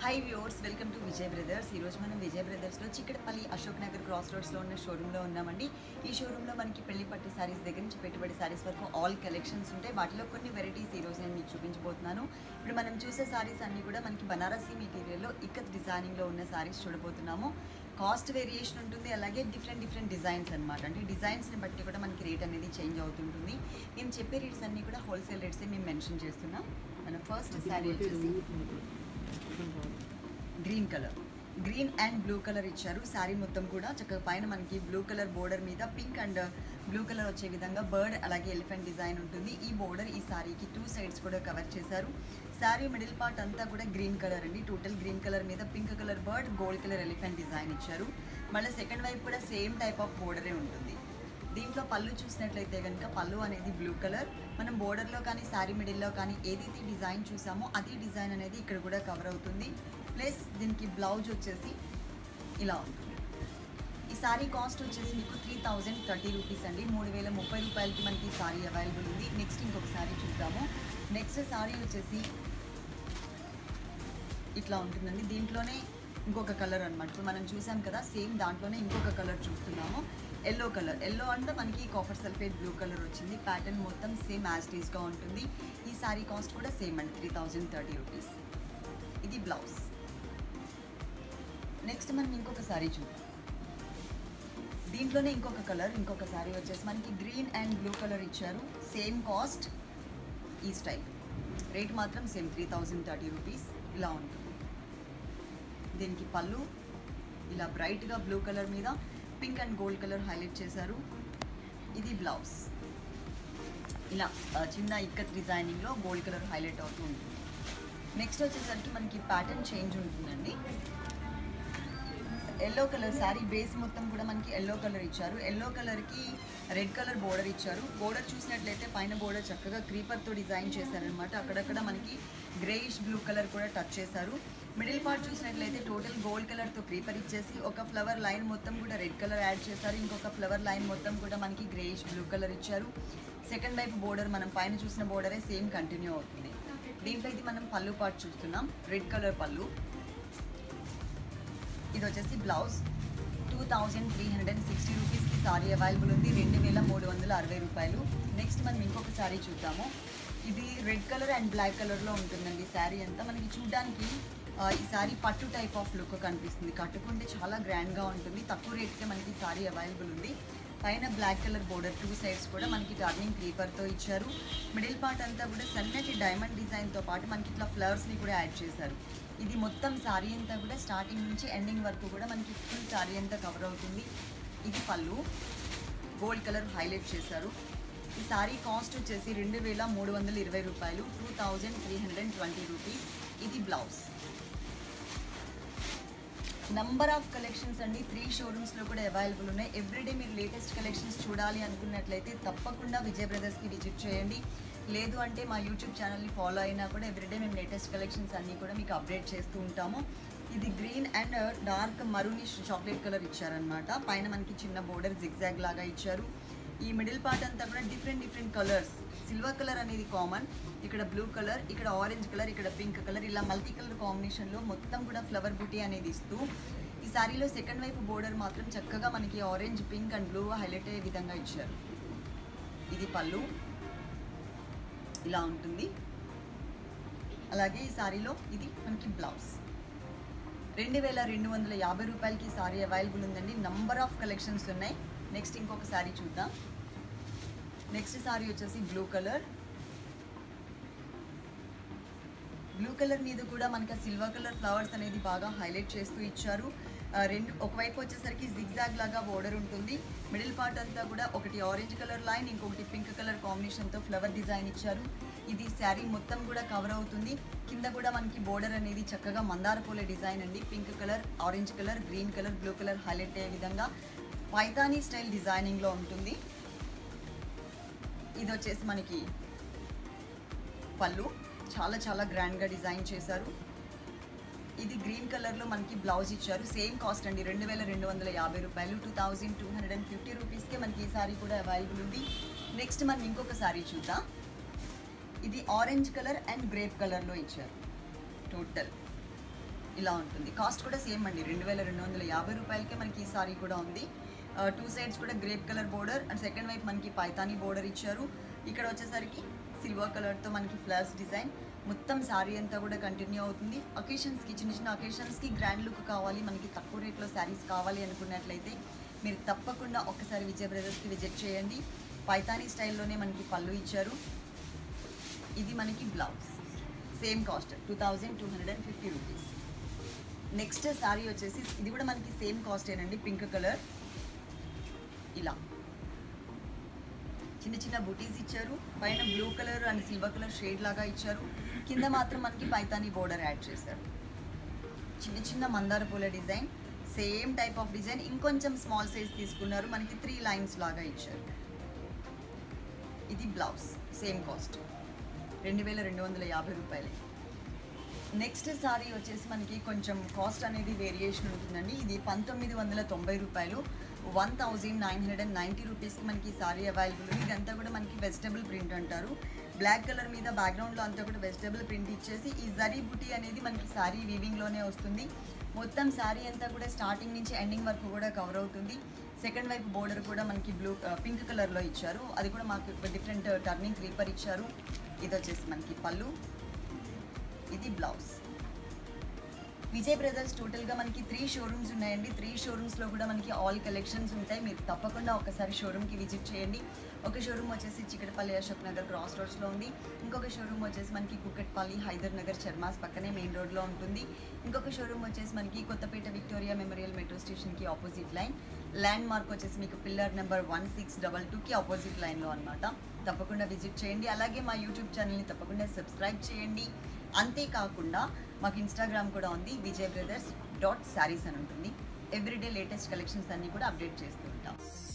high viewers welcome to Vijay brothers ఈరోజు మనం విజయ్ బ్రదర్స్లో చిక్కడపల్లి అశోక్ నగర్ క్రాస్ రోడ్స్లో ఉన్న షోరూంలో ఉన్నామండి ఈ షోరూంలో మనకి పెళ్లి పట్టు శారీస్ దగ్గర నుంచి పెట్టుబడి శారీస్ వరకు ఆల్ కలెక్షన్స్ ఉంటాయి వాటిలో కొన్ని వెరైటీస్ ఈరోజు నేను మీకు చూపించబోతున్నాను ఇప్పుడు మనం చూసే శారీస్ అన్నీ కూడా మనకి బనారసీ మెటీరియల్లో ఇక్కత్ డిజైనింగ్లో ఉన్న శారీస్ చూడబోతున్నాము కాస్ట్ వేరియేషన్ ఉంటుంది అలాగే డిఫరెంట్ డిఫరెంట్ డిజైన్స్ అనమాట అంటే డిజైన్స్ని బట్టి కూడా మనకి రేట్ అనేది చేంజ్ అవుతుంటుంది మేము చెప్పే రేట్స్ అన్నీ కూడా హోల్సేల్ రేట్సే మేము మెన్షన్ చేస్తున్నాం మన ఫస్ట్ శారీ వచ్చేసి green colour green and blue colour ఇచ్చారు శారీ మొత్తం కూడా చక్కగా పైన మనకి బ్లూ కలర్ బోర్డర్ మీద పింక్ అండ్ బ్లూ కలర్ వచ్చే విధంగా బర్డ్ అలాగే ఎలిఫెంట్ డిజైన్ ఉంటుంది ఈ బోర్డర్ ఈ శారీకి టూ సైడ్స్ కూడా కవర్ చేశారు శారీ మిడిల్ పార్ట్ అంతా కూడా గ్రీన్ కలర్ అండి టోటల్ గ్రీన్ కలర్ మీద pink colour bird gold colour elephant design ఇచ్చారు మళ్ళీ సెకండ్ వైపు కూడా సేమ్ టైప్ ఆఫ్ బోర్డరే ఉంటుంది దీంట్లో పళ్ళు చూసినట్లయితే కనుక పళ్ళు అనేది బ్లూ కలర్ మనం బోర్డర్లో కానీ శారీ మిడిల్లో కానీ ఏదైతే డిజైన్ చూసామో అదే డిజైన్ అనేది ఇక్కడ కూడా కవర్ అవుతుంది ప్లస్ దీనికి బ్లౌజ్ వచ్చేసి ఇలా ఉంటుంది ఈ సారీ కాస్ట్ వచ్చేసి మీకు త్రీ థౌజండ్ థర్టీ రూపీస్ అండి మూడు వేల ముప్పై రూపాయలకి మనకి ఈ సారీ అవైలబుల్ ఉంది నెక్స్ట్ ఇంకొక సారీ చూద్దాము నెక్స్ట్ సారీ వచ్చేసి ఇట్లా ఉంటుందండి దీంట్లోనే ఇంకొక కలర్ అనమాట ఇప్పుడు మనం చూసాం కదా సేమ్ దాంట్లోనే ఇంకొక కలర్ చూస్తున్నాము ఎల్లో కలర్ ఎల్లో అంటే మనకి కాఫర్ సల్ఫేట్ బ్లూ కలర్ వచ్చింది ప్యాటర్న్ మొత్తం సేమ్ యాజ్ టీస్గా ఉంటుంది ఈ సారీ కాస్ట్ కూడా సేమ్ అండి త్రీ థౌజండ్ థర్టీ రూపీస్ ఇది బ్లౌజ్ నెక్స్ట్ మనం ఇంకొక సారీ చూద్దాం దీంట్లోనే ఇంకొక కలర్ ఇంకొక సారీ వచ్చేసి మనకి గ్రీన్ అండ్ బ్లూ కలర్ ఇచ్చారు సేమ్ కాస్ట్ ఈ స్టైల్ రేట్ మాత్రం same three thousand thirty rupees ఇలా ఉంటుంది దీనికి పళ్ళు ఇలా బ్రైట్గా బ్లూ కలర్ మీద pink and gold colour highlight చేశారు ఇది బ్లౌజ్ ఇలా ఆ, చిన్న ఇక్కత్ డిజైనింగ్లో గోల్డ్ కలర్ హైలైట్ అవుతూ ఉంటుంది నెక్స్ట్ వచ్చేసరికి మనకి ప్యాటర్న్ చేంజ్ ఉంటుందండి ఎల్లో కలర్ శారీ బేస్ మొత్తం కూడా మనకి ఎల్లో కలర్ ఇచ్చారు ఎల్లో కలర్కి రెడ్ కలర్ బోర్డర్ ఇచ్చారు బోర్డర్ చూసినట్లయితే పైన బోర్డర్ చక్కగా క్రీపర్తో డిజైన్ చేశారనమాట అక్కడక్కడ మనకి గ్రేయిష్ బ్లూ కలర్ కూడా టచ్ చేశారు మిడిల్ పార్ట్ చూసినట్లయితే టోటల్ గోల్డ్ కలర్తో క్రీపర్ ఇచ్చేసి ఒక ఫ్లవర్ లైన్ మొత్తం కూడా రెడ్ కలర్ యాడ్ చేశారు ఇంకొక ఫ్లవర్ లైన్ మొత్తం కూడా మనకి గ్రేయిష్ బ్లూ కలర్ ఇచ్చారు సెకండ్ వైపు బోర్డర్ మనం పైన చూసిన బోర్డరే సేమ్ కంటిన్యూ అవుతుంది దీంట్లో ఇది మనం పళ్ళు పార్ట్ చూస్తున్నాం రెడ్ కలర్ పళ్ళు ఇది వచ్చేసి blouse two thousand three hundred and sixty రూపీస్కి సారీ అవైలబుల్ ఉంది రెండు వేల మూడు వందల అరవై రూపాయలు నెక్స్ట్ మనం ఇంకొక సారీ చూద్దాము ఇది రెడ్ కలర్ అండ్ బ్లాక్ కలర్లో ఉంటుందండి శారీ అంతా మనకి చూడడానికి ఆ, ఈ సారీ పట్టు టైప్ ఆఫ్ లుక్ కనిపిస్తుంది కట్టుకుంటే చాలా గ్రాండ్గా ఉంటుంది తక్కువ రేట్కే మనకి సారీ అవైలబుల్ ఉంది పైన black colour border two sides కూడా మనకి టర్నింగ్ క్రీపర్తో ఇచ్చారు మిడిల్ పార్ట్ అంతా కూడా సన్నటి డైమండ్ డిజైన్తో పాటు మనకి ఇట్లా ఫ్లవర్స్ని కూడా యాడ్ చేశారు ఇది మొత్తం శారీ అంతా కూడా స్టార్టింగ్ నుంచి ఎండింగ్ వరకు కూడా మనకి ఫుల్ శారీ అంతా కవర్ అవుతుంది ఇది పళ్ళు గోల్డ్ కలర్ హైలైట్ చేశారు ఈ శారీ కాస్ట్ వచ్చేసి రెండు వేల మూడు వందల ఇరవై రూపాయలు two thousand three hundred and twenty rupees ఇది బ్లౌజ్ నంబర్ ఆఫ్ కలెక్షన్స్ అండి త్రీ షోరూమ్స్లో కూడా అవైలబుల్ ఉన్నాయి ఎవ్రీడే మీరు లేటెస్ట్ కలెక్షన్స్ చూడాలి అనుకున్నట్లయితే తప్పకుండా విజయ్ బ్రదర్స్కి విజిట్ చేయండి లేదు అంటే మా యూట్యూబ్ ఛానల్ని ఫాలో అయినా కూడా ఎవ్రీడే మేము లేటెస్ట్ కలెక్షన్స్ అన్నీ కూడా మీకు అప్డేట్ చేస్తూ ఉంటాము ఇది green and dark maroonish chocolate colour ఇచ్చారనమాట పైన మనకి చిన్న బోర్డర్ జిగ్జాగ్ లాగా ఇచ్చారు ఈ మిడిల్ పార్ట్ అంతా కూడా different different colours silver colour అనేది కామన్ ఇక్కడ బ్లూ కలర్ ఇక్కడ ఆరెంజ్ కలర్ ఇక్కడ పింక్ కలర్ ఇలా మల్టీ కలర్ కాంబినేషన్లో మొత్తం కూడా ఫ్లవర్ బుటీ అనేది ఇస్తూ ఈ సారీలో సెకండ్ వైపు బోర్డర్ మాత్రం చక్కగా మనకి orange pink and blue highlight అయ్యే విధంగా ఇచ్చారు ఇది పళ్ళు ఇలా ఉంటుంది అలాగే ఈ సారీలో ఇది మనకి బ్లౌజ్ రెండు వేల రెండు వందల యాభై రూపాయలకి ఈ సారీ అవైలబుల్ ఉందండి నంబర్ ఆఫ్ కలెక్షన్స్ ఉన్నాయి నెక్స్ట్ ఇంకొక సారీ చూద్దాం నెక్స్ట్ సారీ వచ్చేసి బ్లూ కలర్ బ్లూ కలర్ మీద కూడా మనకి సిల్వర్ కలర్ ఫ్లవర్స్ అనేది బాగా హైలైట్ చేస్తూ ఇచ్చారు ఆ, రెండు ఒకవైపు వచ్చేసరికి జిగ్జాగ్ లాగా బోర్డర్ ఉంటుంది మిడిల్ పార్ట్ అంతా కూడా ఒకటి ఆరెంజ్ కలర్ లైన్ ఇంకొకటి పింక్ కలర్ కాంబినేషన్తో ఫ్లవర్ డిజైన్ ఇచ్చారు ఇది శారీ మొత్తం కూడా కవర్ అవుతుంది కింద కూడా మనకి బోర్డర్ అనేది చక్కగా మందార పూల డిజైన్ అండి pink colour orange colour green colour blue colour highlight అయ్యే విధంగా పైతానీ స్టైల్ డిజైనింగ్లో ఉంటుంది ఇది వచ్చేసి మనకి పళ్ళు చాలా చాలా గ్రాండ్గా డిజైన్ చేశారు ఇది గ్రీన్ కలర్లో మనకి బ్లౌజ్ ఇచ్చారు సేమ్ కాస్ట్ అండి రెండు వేల రెండు వందల యాభై రూపాయలు two thousand two hundred and fifty రూపీస్కే మనకి ఈ సారీ కూడా అవైలబుల్ ఉంది నెక్స్ట్ మనం ఇంకొక సారీ చూద్దాం ఇది ఆరెంజ్ కలర్ అండ్ గ్రేప్ కలర్లో ఇచ్చారు టోటల్ ఇలా ఉంటుంది కాస్ట్ కూడా సేమ్ అండి రెండు వేల రెండు వందల యాభై రూపాయలకే మనకి ఈ సారీ కూడా ఉంది టూ సైడ్స్ కూడా grape colour border and second వైపు మనకి పైతానీ బోర్డర్ ఇచ్చారు ఇక్కడ వచ్చేసరికి సిల్వర్ కలర్తో మనకి ఫ్లవర్స్ డిజైన్ మొత్తం శారీ అంతా కూడా కంటిన్యూ అవుతుంది అకేషన్స్కి చిన్న చిన్న అకేషన్స్కి గ్రాండ్ లుక్ కావాలి మనకి తక్కువ రేట్లో శారీస్ కావాలి అనుకున్నట్లయితే మీరు తప్పకుండా ఒక్కసారి విజయ్ బ్రదర్స్కి విజిట్ చేయండి పైతానీ స్టైల్లోనే మనకి పళ్ళు ఇచ్చారు ఇది మనకి blouse same cost two thousand two hundred and fifty rupees next sari వచ్చేసి ఇది కూడా మనకి సేమ్ కాస్టేనండి పింక్ కలర్ ఇలా చిన్న చిన్న బుటీస్ ఇచ్చారు పైన blue colour and silver colour shade లాగా ఇచ్చారు కింద మాత్రం మనకి పైతానీ బోర్డర్ యాడ్ చేశారు చిన్న చిన్న మందార పూల design same type of design ఇంకొంచెం స్మాల్ సైజ్ తీసుకున్నారు మనకి త్రీ లైన్స్ లాగా ఇచ్చారు ఇది బ్లౌజ్ సేమ్ కాస్ట్ రెండు వేల రెండు వందల యాభై రూపాయలు నెక్స్ట్ సారీ వచ్చేసి మనకి కొంచెం కాస్ట్ అనేది వేరియేషన్ ఉంటుందండి ఇది పంతొమ్మిది వందల తొంభై రూపాయలు one thousand nine hundred and ninety రూపీస్కి మనకి సారీ అవైలబుల్ ఉంది ఇదంతా కూడా మనకి వెజిటబుల్ ప్రింట్ అంటారు బ్లాక్ కలర్ మీద బ్యాక్గ్రౌండ్లో అంతా కూడా వెజిటబుల్ ప్రింట్ ఇచ్చేసి ఈ జరీ బుటీ అనేది మనకి సారీ వీవింగ్లోనే వస్తుంది మొత్తం సారీ అంతా కూడా స్టార్టింగ్ నుంచి ఎండింగ్ వరకు కూడా కవర్ అవుతుంది సెకండ్ వైపు బోర్డర్ కూడా మనకి బ్లూ పింక్ కలర్లో ఇచ్చారు అది కూడా మాకు డిఫరెంట్ టర్నింగ్ క్రీపర్ ఇచ్చారు ఇది వచ్చేసి మనకి పళ్ళు ఇది బ్లౌజ్ విజయ్ బ్రదర్స్ టోటల్గా మనకి త్రీ షోరూమ్స్ ఉన్నాయండి త్రీ షోరూమ్స్లో కూడా మనకి ఆల్ కలెక్షన్స్ ఉంటాయి మీరు తప్పకుండా ఒకసారి షోరూమ్కి విజిట్ చేయండి ఒక షోరూమ్ వచ్చేసి చికటపల్లి అశోక్ నగర్ క్రాస్ రోడ్స్లో ఉంది ఇంకొక షోరూమ్ వచ్చేసి మనకి కుక్కట్పల్లి హైదర్ నగర్ చర్మాస్ పక్కనే మెయిన్ రోడ్లో ఉంటుంది ఇంకొక షోరూమ్ వచ్చేసి మనకి కొత్తపేట విక్టోరియా మెమోరియల్ మెట్రో స్టేషన్కి ఆపోజిట్ లైన్ ల్యాండ్ మార్క్ వచ్చేసి మీకు pillar number one six double టూకి ఆపోజిట్ లైన్లో అనమాట తప్పకుండా విజిట్ చేయండి అలాగే మా యూట్యూబ్ ఛానల్ని తప్పకుండా సబ్స్క్రైబ్ చేయండి అంతేకాకుండా మాకు ఇన్స్టాగ్రామ్ కూడా ఉంది విజయ్ బ్రదర్స్ డాట్ శారీస్ అని ఉంటుంది ఎవ్రీడే లేటెస్ట్ కలెక్షన్స్ అన్నీ కూడా అప్డేట్ చేస్తూ ఉంటాం